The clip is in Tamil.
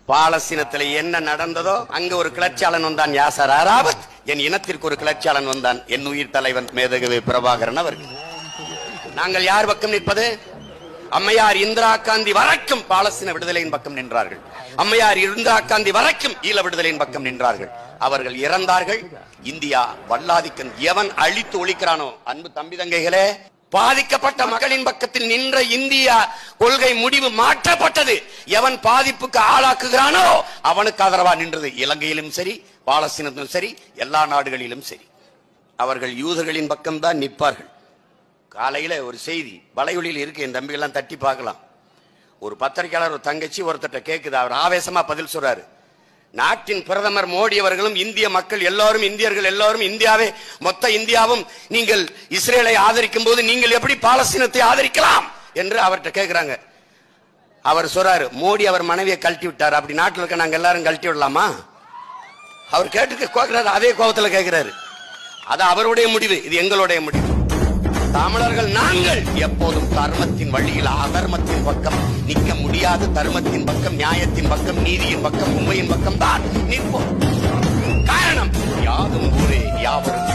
பாலஸ்தீனத்துல என்ன நடந்ததோ அங்க ஒரு கிளர்ச்சியாளன் வந்தான் யாசர் அராபத் என் இனத்திற்கு ஒரு கிளர்ச்சியாளன் வந்தான் என் உயிர் தலைவன் மேதகவி பிரபாகரன் அவர்கள் நாங்கள் யார் பக்கம் நிற்பது அம்மையார் இந்திரா காந்தி வரைக்கும் பாலஸ்தீன விடுதலையின் பக்கம் நின்றார்கள் அம்மையார் இந்திரா காந்தி வரைக்கும் ஈழ விடுதலையின் பக்கம் நின்றார்கள் அவர்கள் இறந்தார்கள் இந்தியா வல்லாதிக்கன் எவன் அழித்து ஒழிக்கிறானோ அன்பு தம்பி தங்கைகளே பாதிக்கப்பட்ட மக்களின் பக்கத்தில் நின்ற இந்தியா கொள்கை முடிவு மாற்றப்பட்டது எவன் பாதிப்புக்கு ஆளாக்குகிறானோ அவனுக்கு ஆதரவா நின்றது இலங்கையிலும் சரி பாலஸ்தீனத்திலும் சரி எல்லா நாடுகளிலும் சரி அவர்கள் யூதர்களின் பக்கம்தான் நிற்பார்கள் காலையில ஒரு செய்தி வலையொலியில் இருக்கு என் தம்பிகள்லாம் தட்டி பார்க்கலாம் ஒரு பத்திரிகையாளர் ஒரு தங்கச்சி ஒருத்தட்ட கேக்குது அவர் ஆவேசமா பதில் சொல்றாரு நாட்டின் பிரதமர் மோடி அவர்களும் இந்திய மக்கள் எல்லாரும் இந்தியர்கள் எல்லாரும் இந்தியாவே மொத்த இந்தியாவும் நீங்கள் இஸ்ரேலை ஆதரிக்கும் போது நீங்கள் எப்படி பாலஸ்தீனத்தை ஆதரிக்கலாம் என்று அவர்கிட்ட கேக்குறாங்க அவர் சொல்றாரு மோடி அவர் மனைவியை கழட்டி விட்டார் அப்படி நாட்டில் இருக்க நாங்க எல்லாரும் கழட்டி விடலாமா அவர் கேட்டு கேட்கிறாரு அதே கோபத்துல கேட்கிறாரு அது அவருடைய முடிவு இது எங்களுடைய முடிவு தமிழர்கள் நாங்கள் எப்போதும் தர்மத்தின் வழியில் அதர்மத்தின் பக்கம் நிற்க முடியாது தர்மத்தின் பக்கம் நியாயத்தின் பக்கம் நீதியின் பக்கம் உண்மையின் பக்கம் தான் நிற்போம் காரணம் யாதும் ஊரே யாவரும்